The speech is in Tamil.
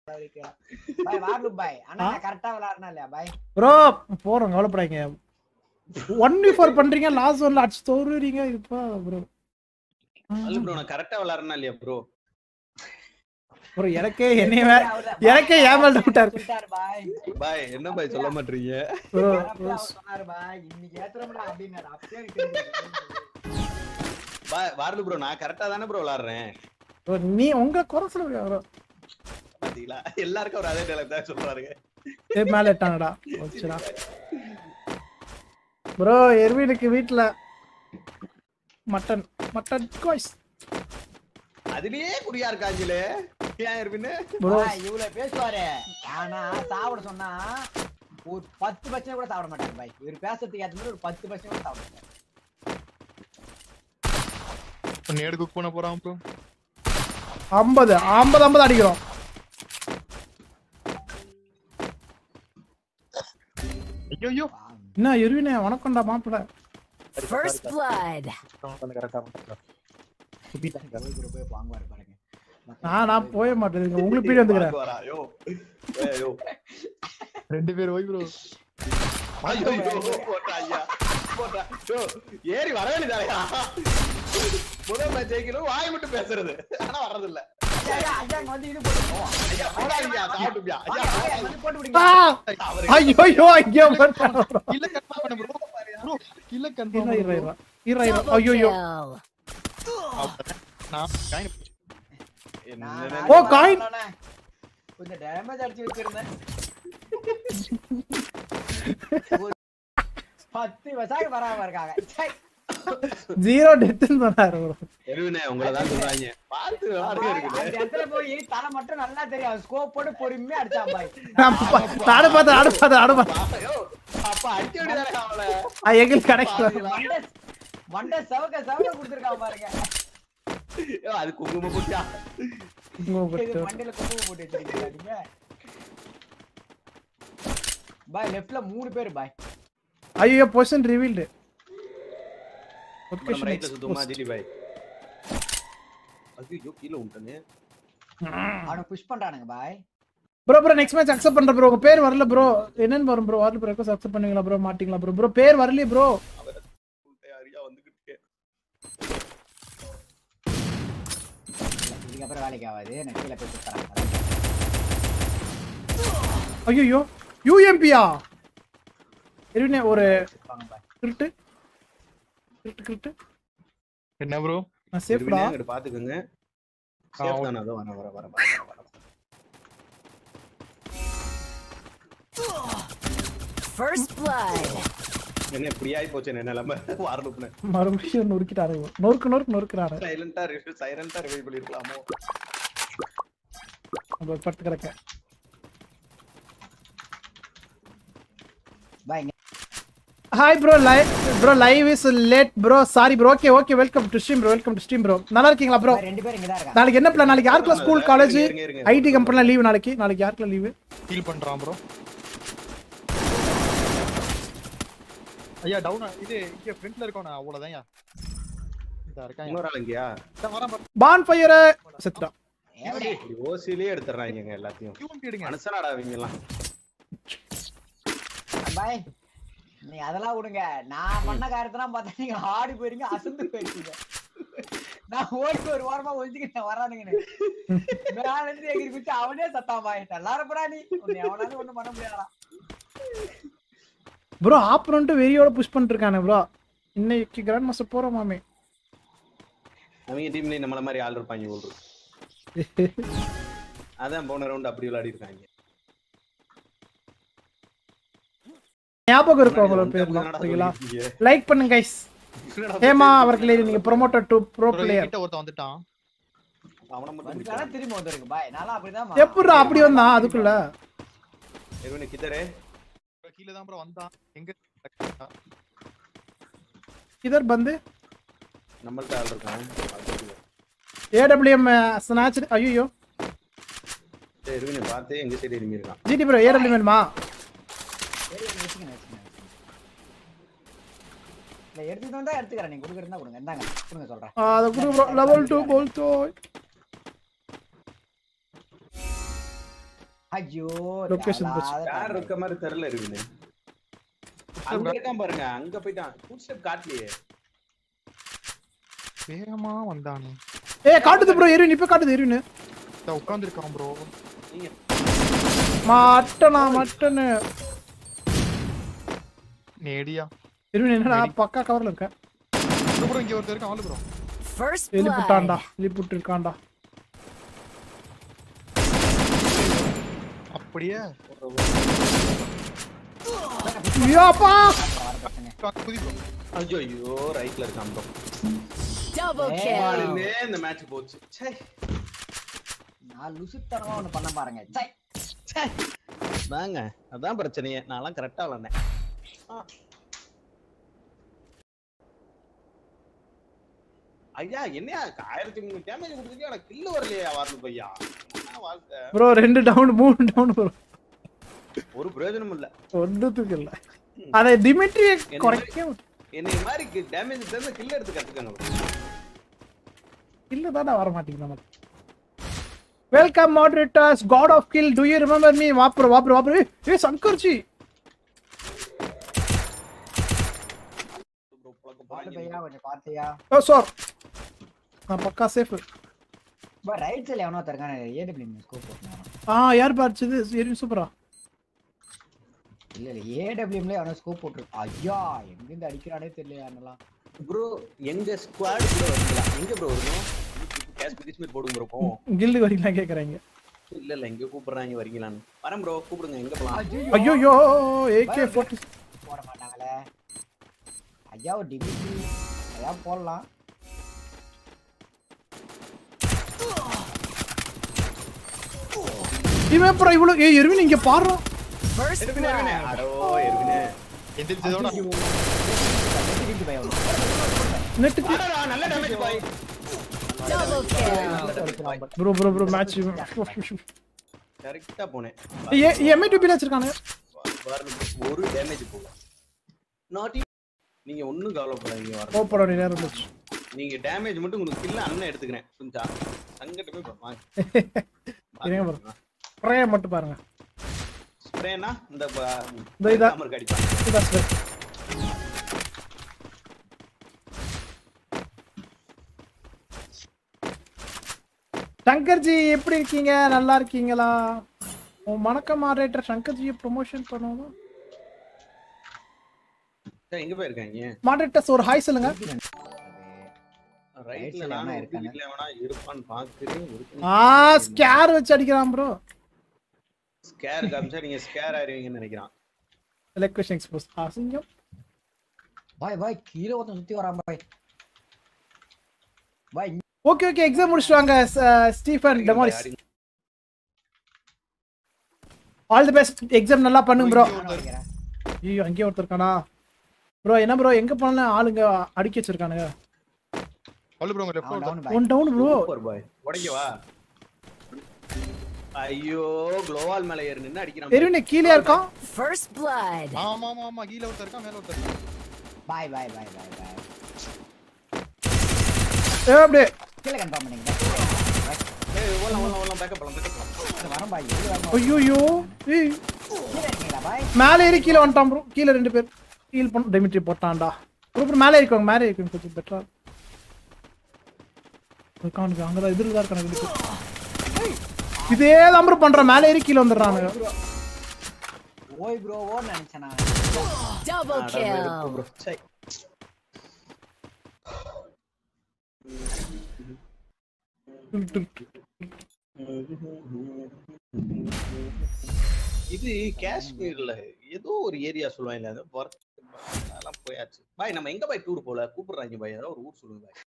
பாய் வார்லு பாய் அண்ணா கரெக்டா விளையாடுனா இல்லையா பாய் ப்ரோ போறோம் கவலைப்படாதீங்க ஒன் வி ஃபோர் பண்றீங்க லாஸ்ட் ஒன்ல அடிச்சு தோறுறீங்க இப்போ ப்ரோ அல்ல ப்ரோ நான் கரெக்டா விளையாடுறேனா இல்லையா ப்ரோ ப்ரோ எனக்கே என்னைய வே- எனக்கே ஏமால் டவுட்டா இருக்கு சொல்லிட்டாரு பாய் பாய் என்ன பாய் சொல்ல மாட்டீங்க ப்ரோ கரெக்டா அவர் சொன்னாரு பாய் இன்னைக்கு ஏத்துறோம்டா அப்படின்னாரு அப்படியே எனக்கு தெரியுது. பாய் வார்லு ப்ரோ நான் கரெக்டா தானே ப்ரோ விளையாடுறேன் ப்ரோ நீ உங்க குறை சொல்லுங்க ப்ரோ பாத்தீங்களா எல்லாருக்கும் ஒரு அதே நிலை தான் சொல்றாருங்க ஏ மேல இட்டாங்கடா வச்சுடா ப்ரோ எர்வினுக்கு வீட்ல மட்டன் மட்டன் கோய்ஸ் அதுலயே குறியா இருக்காங்களே ஏன் இருப்பின்னு ப்ரோ பாய் இவ்வளவு பேசுவாரு ஆனா சாப்பிட சொன்னா ஒரு பத்து பர்சன்ட் கூட சாப்பிட மாட்டாரு பாய் இவர் பேசுறதுக்கு ஏத்த மாதிரி ஒரு பத்து பர்சன்ட் கூட சாப்பிட மாட்டாரு நேடு குக் பண்ண போறான் ப்ரோ ஐம்பது ஐம்பது ஐம்பது அடிக்கிறோம் ஐயோ ஐயோ என்ன எருவினே வணக்கம்டா மாப்பிள்ள First blood. இவரு போய் வாங்குவாரு பாருங்க நான் நான் போய மாட்டேன் உங்களுக்கு பீடி வந்துக்கிறேன் வரா யோ ஏய், யோ ரெண்டு பேர் ஓய் ப்ரோ ஐயோ ஐயோ, போட்டா ஐயா போட்டா யோ ஏறி வர வேண்டியதாயா முதல் மேட்ச் ஜெயிக்கணும் வாய் மட்டும் பேசுறது ஆனா வர்றது இல்ல ஐயா, ஐயா, ஐயா, இங்க வந்து இது போட்டு போ. ஐயா போடாதீங்க சாப்பிட்டுப்பியா ஐயா ஐயா, ஐயா, வந்து போட்டு விடுங்க. ஆ! அவருக்கு ஐயோ ஐயோ ஐயோ பண்ண bro. இல்ல கன்ஃபார்ம் பண்ணு ப்ரோ ப்ரோ இல்ல இருடா, கன்ஃபார்ம் இருடா, இருடா. இருடா, இருடா. Double ஐயோ ஐயோ kill. நான் காயின் நான் என்ன ஓ, நாளைக்கு coin. வரலானே. கொஞ்சம் டேமேஜ் அடிச்சு வச்சிருந்தேன் ஒரு பத்து வசாக வராம இருக்காங்க சை. ஜீரோ டெத்துன்னு சொன்னாரு bro. எருவினே உங்களை தான் சொல்றாங்க பார்த்து விளையாடுங்க அந்த இருக்குது இடத்துல போய் தலை மட்டும் நல்லா தெரியும் ஸ்கோப் போட்டு பொறுமையா அடிச்சான் பாய் நான் பா- நானும் பார்த்தேன் நானும் பார்த்தேன் நானும் பார்த்தேன் ஐயோ, அப்ப அடிக்க வேண்டியதானே அவளை ஆ, எங்களுக்கு கிடைக்கல மண்டை மண்டை சவக்க சவக்க கொடுத்துருக்கான் பாருங்க ஐயோ, அது குங்கும குட்டியா இது மண்டையில குங்குமம் போட்டு வச்சிருக்கீங்க நீங்க பாய் லெஃப்ட்ல மூணு பேர் பாய் ஐயோ பொசிஷன் ரிவீல்டு நம்ம ரைட்ல சுத்தமா திலி பாய் ஐயோ கீழ உண்டனே அவனை புஷ் பண்றானுங்க பாய் bro bro next match accept பண்றேன் ப்ரோ உங்க பேர் வரல ப்ரோ என்னன்னு வரும் ப்ரோ வரல ப்ரோ ரெக்வஸ்ட் அக்செப்ட் பண்ணுவீங்களா ப்ரோ மாட்டீங்களா ப்ரோ ப்ரோ பேர் வரலையே ப்ரோ அரியா வந்துகிட்டு இதுக்கப்புறம் வேலைக்கு ஆகாது நான் கீழே போய் சுத்தறேன் ஐயோ யூஎம்பியா இருவினே ஒரு வாங்க பாய் கிரிட்டு கிரிட்டு கிரிட்டு என்ன ப்ரோ நான் சேஃப்டா இங்கிட்ட பாத்துக்கோங்க சேஃப் தானே அதோ வர வர வர வர வர First blood. என்ன இப்படி ஆயி போச்சு என்ன நிலைமை வாரலுப்புன மறுபடியும் நொறுக்கிட்டாரு bro. நொறுக்கு நொறுக்கு நொறுக்குறாரு சைலண்டா சைலண்டா ரிவைவ் பண்ணிருக்கலாமோ நம்ம பட்டு கிடக்க பாய் இங்க hi bro live bro live is late bro sorry bro okay okay welcome to stream bro welcome to stream bro நல்லா இருக்கீங்களா ப்ரோ பாய், ரெண்டு பேர் இங்க தான் இருக்காங்க நாளைக்கு என்ன பிளான் நாளைக்கு யாருக்குலாம் ஸ்கூல் காலேஜ் இருங்க, இருங்க, இருங்க. ஐடி கம்பெனிலாம் லீவு நாளைக்கு நாளைக்கு யாருக்குலாம் லீவு ஹீல் பண்றான் ப்ரோ ஐயா டவுன் இது இங்க ஃப்ரண்ட்ல இருக்கவன அவ்வளவுதான் இதா இருக்கான் இன்னொரு ஆள் இங்கயா வரேன் பாரு பான் ஃபயர் செத்துட்டான் எப்படி இப்படி ஓசிலேயே எடுத்துறாங்க எல்லாத்தையும் யூஎம்பி எடுங்க மனுஷனாடா அவங்க எல்லாம் பாய் நீ அதெல்லாம் விடுங்க நான் பண்ண காரியத்தெல்லாம் பார்த்தா நீங்க ஆடி போயிருங்க அசந்து போயிருக்கீங்க நான் ஓடி ஒரு வாரமா ஒழிச்சுக்கிட்டேன் வரானுங்கன்னு மேல இருந்து எகிரி குச்சி அவனே சத்தான் பாய் நல்லா இருப்படா நீ உன்னை எவனாலும் ஒண்ணும் பண்ண முடியாதா ப்ரோ ஆப்பரண்ட்டு வெறியோட புஷ் பண்ணிட்டு இருக்கானே ப்ரோ இன்னைக்கு கிராண்ட் மாஸ்டர் போறோம் மாமே அவங்க டீம்லயும் நம்மள மாதிரி ஆள் இருப்பாங்க ஒரு அதான் போன ரவுண்ட் அப்படி விளையாடி இருக்காங்க ஞாபகம் இருக்கும் அவங்களோட பேர்லாம் சரிங்களா லைக் பண்ணுங்க கைஸ் ஹேமா அவர்களே நீங்க promoter to bro bro player கிட்ட ஒருத்தன் வந்துட்டான் அவனை மட்டும் வந்துட்டானா திரும்ப வந்துருக்கு பாய் நான்லாம் அப்படிதான் எப்படிடா அப்படி வந்தான் அதுக்குள்ள எருவனு கிதரே ப்ரோ கீழ தான் ப்ரோ வந்தான் எங்க இதர் பந்து நம்மள்ட்ட ஆள் இருக்கான் ஏடபிள்யூஎம் ஸ்நாச் ஐயோ எருவினை பார்த்து எங்க சைடு எருமி இருக்கான் ஜிடி ப்ரோ ஏடபிள்யூஎம் வேணுமா சரி, வச்சுக்கங்க, வச்சுக்கங்க, வச்சுக்கங்க. இல்ல, எடுத்துட்டு வந்தா எடுத்துக்கிறேன் நீங்க கொடுக்குறதா கொடுங்க இந்தாங்க கொடுங்க சொல்றேன் ஆ, அதை கொடு ப்ரோ லெவல் டூ போல்தோ ஐயோ Location போச்சு. தேவையில்லாத யார் இருக்க மாதிரி தெரியல இருக்குன்னு அங்க இருக்கான் பாருங்க அங்க போயிட்டான் ஃபுட் ஸ்டெப் காட்டலையே வேகமா வந்தானே ஏ காட்டுது ப்ரோ எரிவின் இப்ப காட்டுது எரிவின் உட்கார்ந்து இருக்கான் ப்ரோ நீங்க மட்டனா மட்டனு நேடியா எரிவின் என்னடா பக்கா கவர்ல இருக்க ப்ரோ இங்க ஒருத்தர் இருக்கான் ஆளு ப்ரோ First எலி புட்டான்டா blood. எலி புட்டு இருக்கான்டா அப்படியே ஐயோப்பா குதி ப்ரோ ஐயோ ஐயோ ரைட்ல இருக்கான் bro. Double Hey. kill. நாலுமே இந்த மேட்ச் போச்சு ச்சே நான் லுசுத்தனமா ஒண்ணு பண்ண பாருங்க சை ச்சே. தாங்க அதான் பிரச்சனையே நான்லாம் கரெக்டா விளாண்டேன் ஐயா என்னையா ஆயிரத்தி முந்நூறு டேமேஜ் கொடுத்துட்டு எனக்கு கில்லு வரலையா வரணும் பையா என்ன வாழ்க்கை ப்ரோ ரெண்டு டவுன் மூணு டவுன் ப்ரோ ஒரு பிரயோஜனமும் இல்ல ஒன்றுத்துக்கு இல்ல அதை டிமிட்ரியை குறைக்க என்னை மாதிரி டேமேஜ் தெரிஞ்ச கில்ல எடுத்து கத்துக்கங்க bro. இல்ல தானே வர மாட்டேங்குது நமக்கு welcome moderators god of kill to you remember me வாப்ரு வாப்ரு வாப்ரு ஏ சங்கர்ஜி bro, புழக்க பாத்து போறாங்க. பையா கொஞ்சம் பாத்தியா ஓ சார் நான் பக்கா சேஃப் பா ரைட் சைடுல எவனோ தருக்கான ஏடபிள்யூ ஸ்கோப் போட்டுனான் ஆ யார் பார்ச்சது சரி சூப்பரா இல்ல இல்ல ஏடபிள்யூம்ல எவனோ ஸ்கோப் போட்டுருக்கு ஐயா எங்க இருந்து அடிக்கிறானே தெரியல என்னலாம் ப்ரோ எங்க ஸ்குவாட் ப்ரோ வரீங்களா எங்க ப்ரோ வரணும் கேஷ் பிடிஸ்மெண்ட் போடுங்க ப்ரோ போவோம் கில்டு வரீங்களா கேக்குறாங்க இல்ல இல்ல எங்க கூப்பிடுறாங்க வரீங்களான்னு வரேன் ப்ரோ கூப்பிடுங்க எங்க போலாம் ஐயோ யோ ஏகே ஃபோர்ட்டி போட மாட்டாங்களே ஐயா ஒரு டிபிசி ஐயா போடலாம் இவன் அப்புறம் இவ்வளவு ஏய் எருவின் இங்க பாரு First எருவினே, எருவினே. blood. அடோ எருவினே. எந்திரிச்சதோட டிபிசி பையா நெட்டுக்கு அடடா, நல்ல damage boy. Double kill. Bro bro bro match Correct ஆ போனேன் ஏ எம்ஐ டூபில வச்சிருக்கானே பாருங்க, ஒரு டேமேஜ் போகல நாட் நீங்க ஒண்ணும் கவலைப்படாதீங்க வர ஓப்பர் அப்படி நேரம் இருந்துச்சு நீங்க டேமேஜ் மட்டும் உங்களுக்கு கில்ல அண்ணன் எடுத்துக்கிறேன் புரிஞ்சா சங்கட்டமே போ- வாங்க இருங்க bro. ஸ்ப்ரே மட்டும் பாருங்க ஸ்ப்ரேனா இந்த ப- இதோ இதா. தாமரை அடிப்பாங்க இதான் ஸ்ப்ரே சங்கர்ஜி எப்படி இருக்கீங்க நல்லா இருக்கீங்களா உன் மணக்க மாடரேட்டர் சங்கர்ஜியை ப்ரொமோஷன் பண்ணணும் சரி, எங்க போயிருக்காங்க மாடரேட்டர்ஸ் ஒரு ஹாய் சொல்லுங்க ரைட்ல side நானும் எவனா ஒரு இருக்கானே? வீட்ல எவனா இருப்பான்னு பாக்குறேன் ஆ ஸ்கேர் வச்சு அடிக்கிறான் ப்ரோ ஸ்கேர் காமிச்சா நீங்க ஸ்கேர் ஆயிருவீங்கன்னு நினைக்கிறான் எலக்ட்ரிஷன் எக்ஸ்போஸ் அசிங்கம் பாய் பாய் கீழே ஒருத்தன் சுத்தி வரான் bye bye okay okay exam முடிச்சுட்டு வாங்க ச- ஸ்டீஃபன் டெமோரிஸ் ஆல் தி பெஸ்ட் எக்ஸாம் நல்லா பண்ணுங்க ப்ரோ ஐயோ அங்கேயே ஒருத்தர் இருக்கானா ப்ரோ என்ன ப்ரோ எங்க போனாலும் ஆளுங்க அடிக்க வச்சிருக்கானுங்க ஆளு ப்ரோ உங்க லெஃப்ட் அவன் ஓட down பாய் ஒன் டவுன் ப்ரோ சூப்பர் பாய் உடைக்கவா ஐயோ குளோவால் மேல ஏறி நின்னு அடிக்கிறான் எருவினே கீழே இருக்கான் First blood. ஆமா ஆமா ஆமா கீழ ஒருத்தர் இருக்கான் மேல ஒருத்தர் இருக்கான் பாய் பாய் பாய் பாய் பாய் ஏ அப்படியே கீழே கன்ஃபார்ம் பண்ணீங்க ஏய் ஓலாம் ஓலாம் ஓலாம் பேக்கப் பண்ணலாம் பேக்கப் பண்ணலாம் வரேன் பாய் எது வரணும் ஐயோ ஏய் கீழே இருக்கீங்களா பாய் மேலே ஏறி கீழே வந்துட்டான் ப்ரோ கீழே ரெண்டு பேர் ஹீல் பண்ண டெமிட்ரி போட்டான்டா ப்ரோ ப்ரோ மேலே இருக்கவங்க மேலே இருக்கவங்க கொஞ்சம் பெட்டரா இருக்கானுங்க அங்கதான் எதிர்ல தான் இருக்கானுங்க ரெண்டு பேர். இதே தான் ப்ரோ பண்றான் மேலே ஏறி கீழே வந்துடுறானுங்க ஓய் ப்ரோ ஓன்னு நினைச்சேன் நான் Double kill. ப்ரோ சை இது காஷ்மீர்ல ஏதோ ஒரு ஏரியா சொல்லுவாங்க அது ஒர்க் அதெல்லாம் போயாச்சு பாய் நம்ம எங்க பாய் டூர் போல கூப்பிடுறாங்க பாய் ஏதாவது ஒரு ஊர் சொல்லுங்க பாய்